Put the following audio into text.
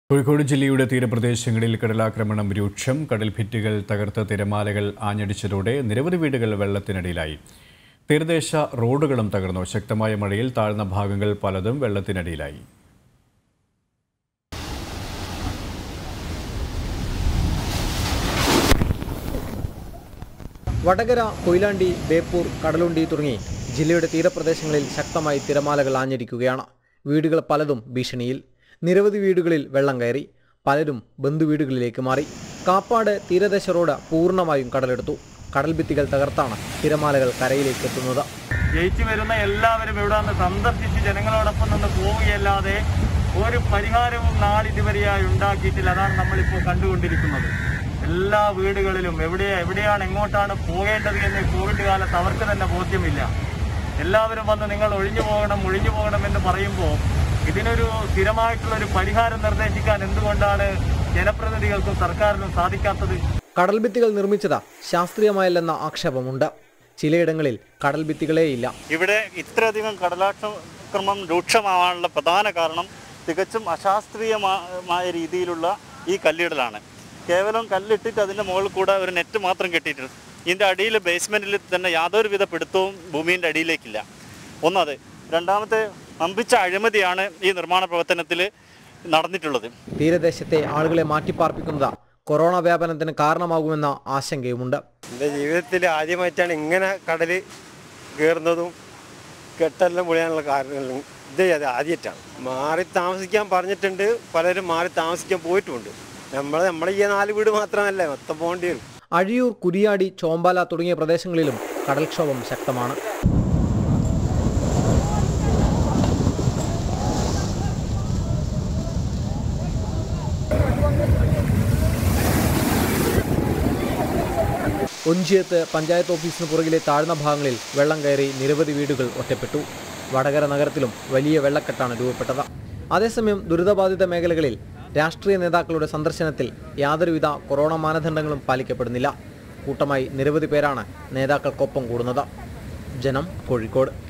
കോഴിക്കോട് ജില്ലയുടെ തീരപ്രദേശങ്ങളിൽ കടലാക്രമണം രൂക്ഷം കടൽ ഭിത്തികൾ തകർത്ത തിരമാലകൾ ആഞ്ഞടിച്ചതോടെ നിരവധി വീടുകൾ വെള്ളത്തിനടിയിലായി തീരദേശ റോഡുകളും തകർന്നു ശക്തമായ മഴയിൽ താഴ്ന്ന ഭാഗങ്ങൾ പലതും വെള്ളത്തിനടിയിലായി വടകര കൊയിലാണ്ടി ബേപ്പൂർ കടലുണ്ടി തുടങ്ങി ജില്ലയുടെ തീരപ്രദേശങ്ങളിൽ ശക്തമായി തിരമാലകൾ ആഞ്ഞടിക്കുകയാണ് വീടുകൾ പലതും ഭീഷണിയിൽ നിരവധി വീടുകളിൽ വെള്ളം കയറി പലരും ബന്ധുവീടുകളിലേക്ക് മാറി കാപ്പാട് തീരദേശ റോഡ് പൂർണ്ണമായും കടലെടുത്തു കടൽഭിത്തികൾ തകർത്താണ് തിരമാലകൾ കരയിലേക്ക് എത്തുന്നത് ജയിച്ചു വരുന്ന എല്ലാവരും ഇവിടെ വന്ന് സന്ദർശിച്ച് ജനങ്ങളോടൊപ്പം നിന്ന് പോവുകയല്ലാതെ ഒരു പരിഹാരവും നാളിതുവരെയായി ഉണ്ടാക്കിയിട്ടില്ല അതാണ് നമ്മളിപ്പോൾ കണ്ടുകൊണ്ടിരിക്കുന്നത് എല്ലാ വീടുകളിലും എവിടെ എവിടെയാണ് എങ്ങോട്ടാണ് പോകേണ്ടത് എന്ന് കോവിഡ് കാലത്ത് അവർക്ക് തന്നെ ബോധ്യമില്ല എല്ലാവരും വന്ന് നിങ്ങൾ ഒഴിഞ്ഞു പോകണം ഒഴിഞ്ഞു പോകണം എന്ന് പറയുമ്പോൾ ഇതിനൊരു സ്ഥിരമായിട്ടുള്ള ഒരു പരിഹാരം നിർദ്ദേശിക്കാൻ എന്തുകൊണ്ടാണ് ജനപ്രതിനിധികൾക്കും സർക്കാരിനും സാധിക്കാത്തത് കടൽഭിത്തികൾ നിർമ്മിച്ചത് ശാസ്ത്രീയമായല്ലെന്ന ആക്ഷേപമുണ്ട് ചിലയിടങ്ങളിൽ കടൽഭിത്തികളേയില്ല ഇവിടെ ഇത്രയധികം കടലാക്രമണം രൂക്ഷമാവാനുള്ള പ്രധാന കാരണം തികച്ചും അശാസ്ത്രീയമായ രീതിയിലുള്ള ഈ കല്ലിടലാണ് കേവലം കല്ലിട്ടിട്ട് അതിൻ്റെ മുകളിൽ കൂടെ ഒരു നെറ്റ് മാത്രം കെട്ടിയിട്ടുണ്ട് ഇതിൻ്റെ അടിയിൽ ബേസ്മെൻറ്റിൽ തന്നെ യാതൊരുവിധ പിടുത്തവും ഭൂമിൻ്റെ അടിയിലേക്കില്ല ഒന്നത് രണ്ടാമത്തെ അമ്പിച്ച അഴിമതിയാണ് ഈ നിർമ്മാണ പ്രവർത്തനത്തിൽ നടന്നിട്ടുള്ളത് തീരദേശത്തെ ആളുകളെ മാറ്റിപ്പാർപ്പിക്കുന്നത് കൊറോണ വ്യാപനത്തിന് കാരണമാകുമെന്ന ആശങ്കയുമുണ്ട് എൻ്റെ ജീവിതത്തിൽ ആദ്യമായിട്ടാണ് ഇങ്ങനെ കടൽ കയറുന്നതും കെട്ടെല്ലാം പൊളിയാനുള്ള കാരണങ്ങളും ഇത് അത് ആദ്യമായിട്ടാണ് മാറി താമസിക്കാൻ പറഞ്ഞിട്ടുണ്ട് പലരും മാറി താമസിക്കാൻ പോയിട്ടുമുണ്ട് നമ്മൾ നമ്മളെ ഈ നാല് വീട് മാത്രമല്ല മൊത്തം പോകേണ്ടി വരും അഴിയൂർ കുരിയാടി ചോമ്പാല തുടങ്ങിയ പ്രദേശങ്ങളിലും കടൽക്ഷോഭം ശക്തമാണ് ഒഞ്ചിയത്ത് പഞ്ചായത്ത് ഓഫീസിന് പുറകിലെ താഴ്ന്ന ഭാഗങ്ങളിൽ വെള്ളം കയറി നിരവധി വീടുകൾ ഒറ്റപ്പെട്ടു വടകര നഗരത്തിലും വലിയ വെള്ളക്കെട്ടാണ് രൂപപ്പെട്ടത് അതേസമയം ദുരിതബാധിത മേഖലകളിൽ രാഷ്ട്രീയ നേതാക്കളുടെ സന്ദർശനത്തിൽ യാതൊരുവിധ കൊറോണ മാനദണ്ഡങ്ങളും പാലിക്കപ്പെടുന്നില്ല കൂട്ടമായി നിരവധി പേരാണ് നേതാക്കൾക്കൊപ്പം കൂടുന്നത് ജനം കോഴിക്കോട്